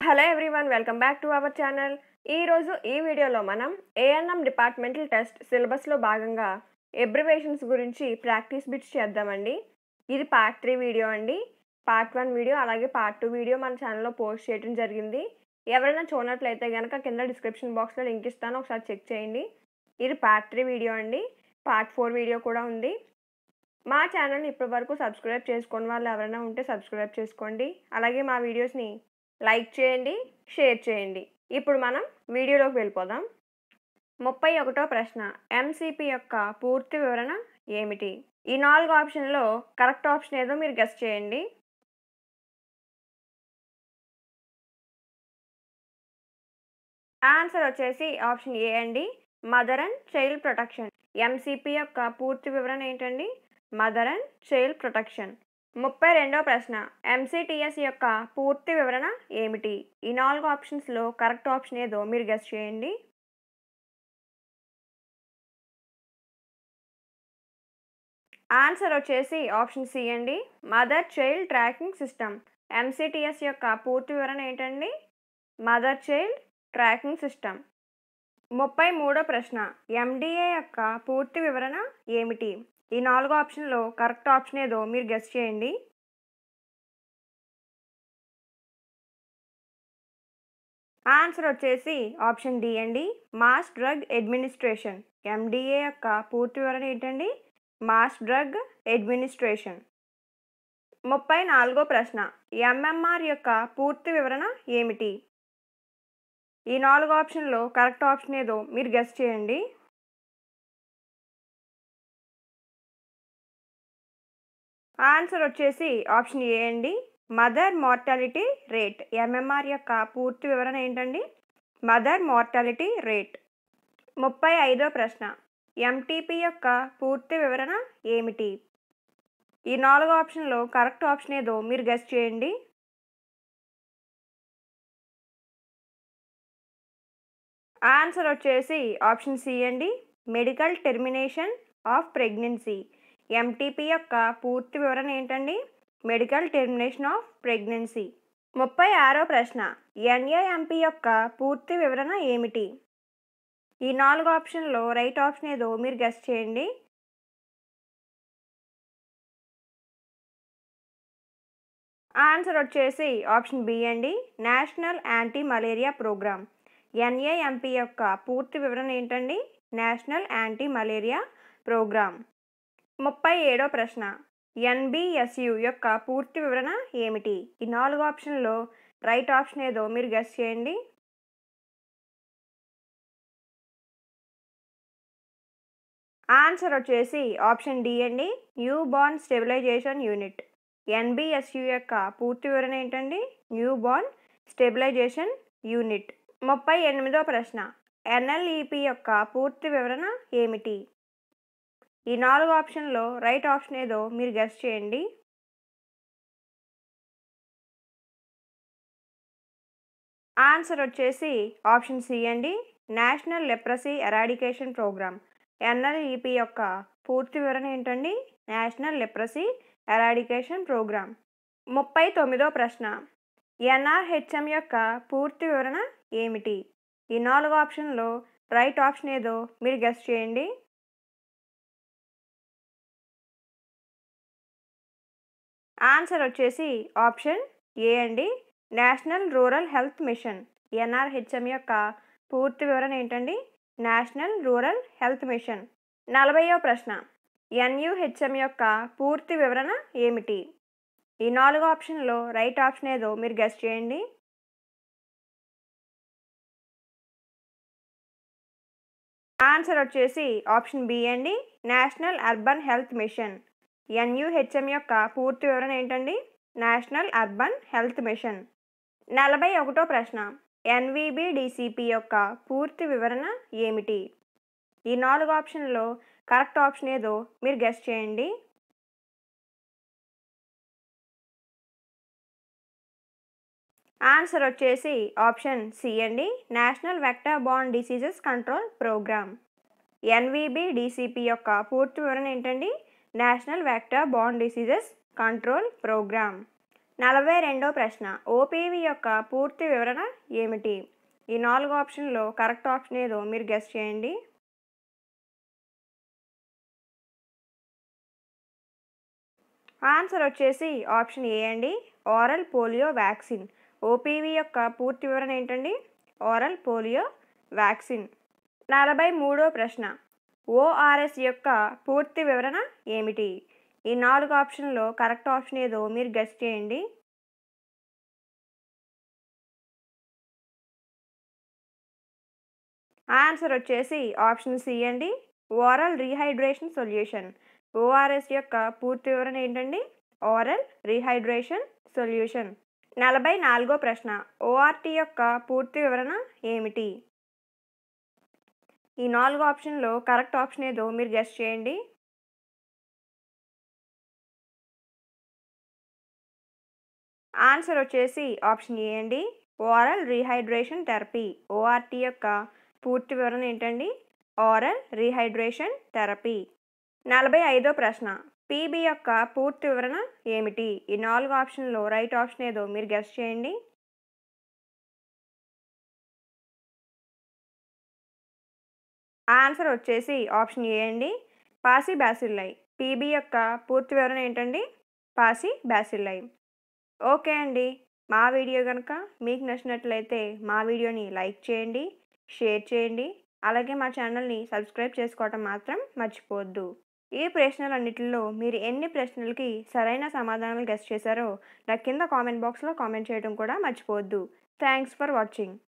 hello everyone welcome back to our channel ఈరోజు ఈ వీడియోలో మనం ఏఎన్ఎం డిపార్ట్మెంటల్ టెస్ట్ సిలబస్లో భాగంగా ఎబ్రివేషన్స్ గురించి ప్రాక్టీస్ బిట్స్ చేద్దామండి ఇది పార్ట్ త్రీ వీడియో అండి పార్ట్ వన్ వీడియో అలాగే పార్ట్ టూ వీడియో మన ఛానల్లో పోస్ట్ చేయడం జరిగింది ఎవరైనా చూడనట్లయితే కనుక కింద డిస్క్రిప్షన్ బాక్స్లో లింక్ ఇస్తాను ఒకసారి చెక్ చేయండి ఇది పార్ట్ త్రీ వీడియో అండి పార్ట్ ఫోర్ వీడియో కూడా ఉంది మా ఛానల్ని ఇప్పటి వరకు సబ్స్క్రైబ్ చేసుకుని వాళ్ళు ఎవరైనా ఉంటే సబ్స్క్రైబ్ చేసుకోండి అలాగే మా వీడియోస్ని లైక్ చేయండి షేర్ చేయండి ఇప్పుడు మనం వీడియోలోకి వెళ్ళిపోదాం ముప్పై ఒకటో ప్రశ్న ఎంసీపీ యొక్క పూర్తి వివరణ ఏమిటి ఈ నాలుగు ఆప్షన్లో కరెక్ట్ ఆప్షన్ ఏదో మీరు గెస్ చేయండి ఆన్సర్ వచ్చేసి ఆప్షన్ ఏ అండి mother and child protection MCP యొక్క పూర్తి వివరణ ఏంటండి మదర్ అండ్ చైల్డ్ ప్రొటెక్షన్ ముప్పై రెండో ప్రశ్న ఎంసీటీఎస్ యొక్క పూర్తి వివరణ ఏమిటి ఈ నాలుగు ఆప్షన్స్లో కరెక్ట్ ఆప్షన్ ఏదో మీరు గెస్ చేయండి ఆన్సర్ వచ్చేసి ఆప్షన్ సి అండి mother child tracking system MCTS యొక్క పూర్తి వివరణ ఏంటండి మదర్ చైల్డ్ ట్రాకింగ్ సిస్టమ్ ముప్పై మూడో ప్రశ్న ఎండిఏ యొక్క పూర్తి వివరణ ఏమిటి ఈ నాలుగు ఆప్షన్లో కరెక్ట్ ఆప్షన్ ఏదో మీరు గెస్ చేయండి ఆన్సర్ వచ్చేసి ఆప్షన్ డి అండి మాస్ డ్రగ్ అడ్మినిస్ట్రేషన్ ఎండిఏ యొక్క పూర్తి వివరణ ఏంటండి మాస్ డ్రగ్ అడ్మినిస్ట్రేషన్ ముప్పై నాలుగో ప్రశ్న ఎంఎంఆర్ యొక్క పూర్తి వివరణ ఏమిటి ఈ నాలుగు ఆప్షన్లో కరెక్ట్ ఆప్షన్ ఏదో మీరు గెస్ చేయండి ఆన్సర్ వచ్చేసి ఆప్షన్ ఏ అండి మదర్ మార్టాలిటీ రేట్ ఎంఎంఆర్ యొక్క పూర్తి వివరణ ఏంటండి మదర్ మార్టాలిటీ రేట్ ముప్పై ఐదో ప్రశ్న ఎంటీపీ యొక్క పూర్తి వివరణ ఏమిటి ఈ నాలుగు ఆప్షన్లో కరెక్ట్ ఆప్షన్ ఏదో మీరు గెస్ చేయండి ఆన్సర్ వచ్చేసి ఆప్షన్ సి అండి medical termination of pregnancy MTP యొక్క పూర్తి వివరణ ఏంటండి మెడికల్ టెర్మినేషన్ ఆఫ్ ప్రెగ్నెన్సీ ముప్పై ఆరో ప్రశ్న ఎన్ఏఎంపీ యొక్క పూర్తి వివరణ ఏమిటి ఈ నాలుగు ఆప్షన్లో రైట్ ఆప్షన్ ఏదో మీరు గెస్ చేయండి ఆన్సర్ వచ్చేసి ఆప్షన్ బి అండి national anti malaria programme NAMP యొక్క పూర్తి వివరణ ఏంటండి నేషనల్ యాంటీ మలేరియా ప్రోగ్రామ్ ముప్పై ఏడో ప్రశ్న ఎన్బిఎస్యు యొక్క పూర్తి వివరణ ఏమిటి ఈ నాలుగు ఆప్షన్లో రైట్ ఆప్షన్ ఏదో మీరు గెస్ చేయండి ఆన్సర్ వచ్చేసి ఆప్షన్ డి అండి newborn stabilisation unit NBSU యొక్క పూర్తి వివరణ ఏంటండి న్యూ బార్న్ స్టెబిలైజేషన్ యూనిట్ ముప్పై ఎనిమిదో ప్రశ్న ఎన్ఎల్ఈపి యొక్క పూర్తి వివరణ ఏమిటి ఈ నాలుగు ఆప్షన్లో రైట్ ఆప్షన్ ఏదో మీరు గెస్ చేయండి ఆన్సర్ వచ్చేసి ఆప్షన్ సి అండి national leprosy eradication programme NLEP యొక్క పూర్తి వివరణ ఏంటండి నేషనల్ లెప్రసీ ఎరాడికేషన్ ప్రోగ్రామ్ ముప్పై తొమ్మిదో ప్రశ్న ఎన్ఆర్హెచ్ఎం యొక్క పూర్తి వివరణ ఏమిటి ఈ నాలుగు ఆప్షన్లో రైట్ ఆప్షన్ ఏదో మీరు గెస్ చేయండి ఆన్సర్ వచ్చేసి ఆప్షన్ ఏ అండి national rural health mission NRHM యొక్క పూర్తి వివరణ ఏంటండి నేషనల్ రూరల్ హెల్త్ మిషన్ నలభైవ ప్రశ్న ఎన్యుహెచ్ఎం యొక్క పూర్తి వివరణ ఏమిటి ఈ నాలుగు ఆప్షన్లో రైట్ ఆప్షన్ ఏదో మీరు గెస్ చేయండి ఆన్సర్ వచ్చేసి ఆప్షన్ బి అండి national urban health mission NUHM యొక్క పూర్తి వివరణ ఏంటండి నేషనల్ అర్బన్ హెల్త్ మిషన్ నలభై ఒకటో ప్రశ్న ఎన్విబి డిసిపి యొక్క పూర్తి వివరణ ఏమిటి ఈ నాలుగు ఆప్షన్లో కరెక్ట్ ఆప్షన్ ఏదో మీరు గెస్ చేయండి ఆన్సర్ వచ్చేసి ఆప్షన్ సి అండి నేషనల్ వెక్టర్ బాండ్ diseases control programme NVB DCP యొక్క పూర్తి వివరణ ఏంటండి నేషనల్ వెక్టర్ బాండ్ డిసీజెస్ కంట్రోల్ ప్రోగ్రామ్ నలభై రెండో ప్రశ్న ఓపీవీ యొక్క పూర్తి వివరణ ఏమిటి ఈ నాలుగు ఆప్షన్లో కరెక్ట్ ఆప్షన్ ఏదో మీరు గెస్ చేయండి ఆన్సర్ వచ్చేసి ఆప్షన్ ఏ అండి ఓరల్ పోలియో వ్యాక్సిన్ ఓపీవీ యొక్క పూర్తి వివరణ ఏంటండి ఓరల్ పోలియో వ్యాక్సిన్ నలభై మూడో ప్రశ్న ఓఆర్ఎస్ యొక్క పూర్తి వివరణ ఏమిటి ఈ నాలుగు ఆప్షన్లో కరెక్ట్ ఆప్షన్ ఏదో మీరు గెస్ చేయండి ఆన్సర్ వచ్చేసి ఆప్షన్ సి అండి ఓరల్ రీహైడ్రేషన్ సొల్యూషన్ ఓఆర్ఎస్ యొక్క పూర్తి వివరణ ఏంటండి ఓరల్ రీహైడ్రేషన్ సొల్యూషన్ నలభై నాలుగో ప్రశ్న ఓఆర్టీ యొక్క పూర్తి వివరణ ఏమిటి ఈ నాలుగు ఆప్షన్లో కరెక్ట్ ఆప్షన్ ఏదో మీరు గెస్ చేయండి ఆన్సర్ వచ్చేసి ఆప్షన్ ఏ అండి ఓరల్ రీహైడ్రేషన్ థెరపీ ఓఆర్టీ యొక్క పూర్తి వివరణ ఏంటండి ఓరల్ రీహైడ్రేషన్ థెరపీ నలభై ఐదో ప్రశ్న పీబీ యొక్క పూర్తి వివరణ ఏమిటి ఈ నాలుగు ఆప్షన్లో రైట్ ఆప్షన్ ఏదో మీరు గెస్ చేయండి ఆన్సర్ వచ్చేసి ఆప్షన్ ఏ అండి పాసి బ్యాసిల్లై పీబీ యొక్క పూర్తి వివరణ ఏంటండి పాసి బ్యాసిల్లై ఓకే అండి మా వీడియో కనుక మీకు నచ్చినట్లయితే మా వీడియోని లైక్ చేయండి షేర్ చేయండి అలాగే మా ఛానల్ని సబ్స్క్రైబ్ చేసుకోవటం మాత్రం మర్చిపోవద్దు ఈ ప్రశ్నలన్నిటిలో మీరు ఎన్ని ప్రశ్నలకి సరైన సమాధానాలు గెస్ట్ చేశారో నా కింద కామెంట్ బాక్స్లో కామెంట్ చేయడం కూడా మర్చిపోవద్దు థ్యాంక్స్ ఫర్ వాచింగ్